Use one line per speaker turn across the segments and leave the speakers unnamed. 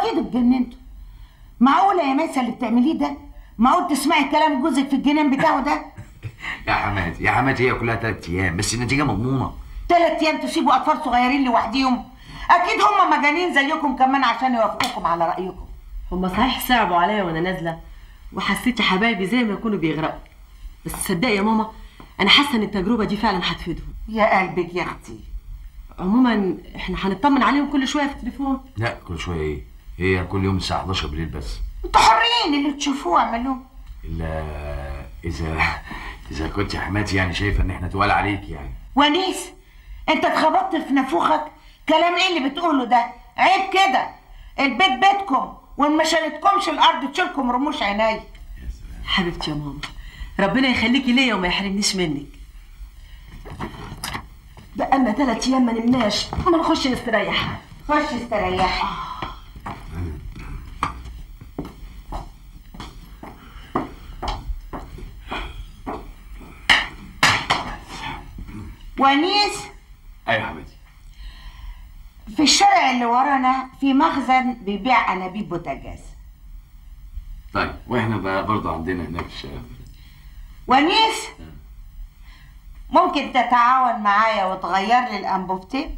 اكيد اتجننتوا معقوله يا ميسه اللي بتعمليه ده معقول تسمعي كلام جوزك في الجنان بتاعه ده
يا حماتي يا حماتي هي كلها تلات ايام بس النتيجه مضمونه
تلات ايام تسيبوا اطفال صغيرين لوحديهم اكيد هم مجانين زيكم كمان عشان يوافقوكم على رايكم
هما صحيح صعبوا عليا وانا نازله وحسيت يا حبايبي زي ما يكونوا بيغرقوا بس تصدقي يا ماما انا حاسه ان التجربه دي فعلا هتفيدهم
يا قلبك يا اختي
عموما احنا هنطمن عليهم كل شويه في التليفون
لا كل شويه ايه هي كل يوم الساعه 11 بالليل بس
انتوا حرين اللي تشوفوه اعملوه
الا اذا اذا كنت يا حماتي يعني شايفه ان احنا تقال عليك يعني
ونيس انت اتخبطت في نافوخك كلام ايه اللي بتقوله ده عيب كده البيت بيتكم وان ما شالتكمش الارض تشيلكم رموش عيني
حبيبتي يا ماما ربنا يخليكي ليا وما يحرمنيش منك بقالنا ثلاث ايام ما نمناش ما نخش نستريح
خش استريحي ونيس
ايوه يا حماتي
في الشارع اللي ورانا في مخزن بيبيع انابيب بوتاجاز
طيب واحنا بقى برضه عندنا هناك في الشارع
ونيس ممكن تتعاون معايا وتغير لي الانبوبتين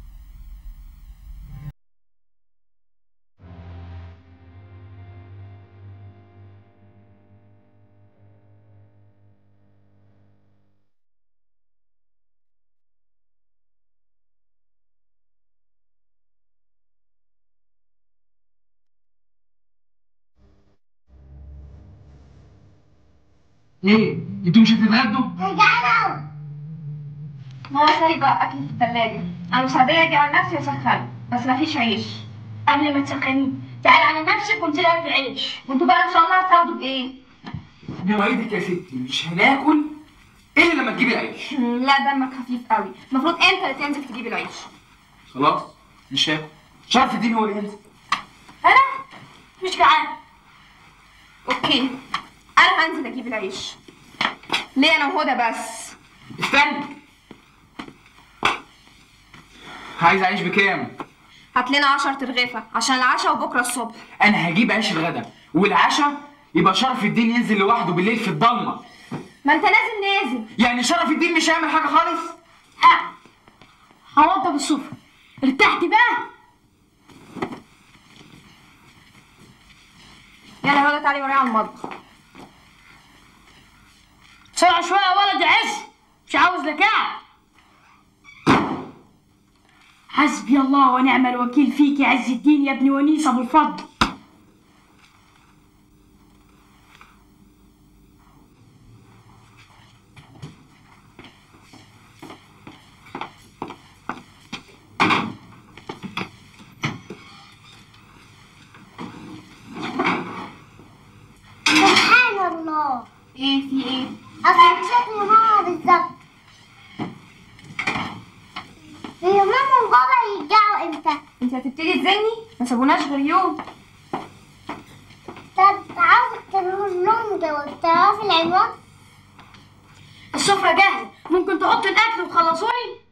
ايه انتوا مش هتتغدوا
ماما سايبة أكل في التلاجة أنا مش راضية أجي على نفسي وأسخن بس مفيش عيش قبل ما تسخني تعالي على نفسك وانت في عيش وانتوا بقى إن شاء الله هتساعدوا بإيه؟
بوايدك يا ستي مش هناكل الا لما تجيبي العيش
لا دمك خفيف قوي المفروض أنت اللي تنزل تجيب العيش
خلاص مش هاكل شرف الدين هو اللي ينزل
أنا مش جعان أوكي أنا هنزل أجيب العيش ليه أنا وهدى بس
استنى عايز عيش بكام؟
هات لنا 10 ترغيفة عشان العشاء وبكرة الصبح
انا هجيب عيش الغدا والعشاء يبقى شرف الدين ينزل لوحده بالليل في الضلمه
ما أنت لازم نازل
يعني شرف الدين مش هيعمل حاجه خالص
هوضب السفرة ارتحت بقى يلا يا هدى تعالي ورايا على المطبخ
بسرعة شوية يا ولد عز مش عاوز لكاع حسبي الله ونعم الوكيل فيك يا عز الدين يا ابن ونيس ابو الفضل
سبحان الله
ايه في ايه؟
أصلا شكل ماما بالظبط هي ماما وبابا يرجعوا امتى؟
انت هتبتدي تزني؟ ما سابوناش غير يوم
طب عاوز تقول لهم ده تعرفي العنوان؟
السفرة جاهزة ممكن تحط الأكل وتخلصوني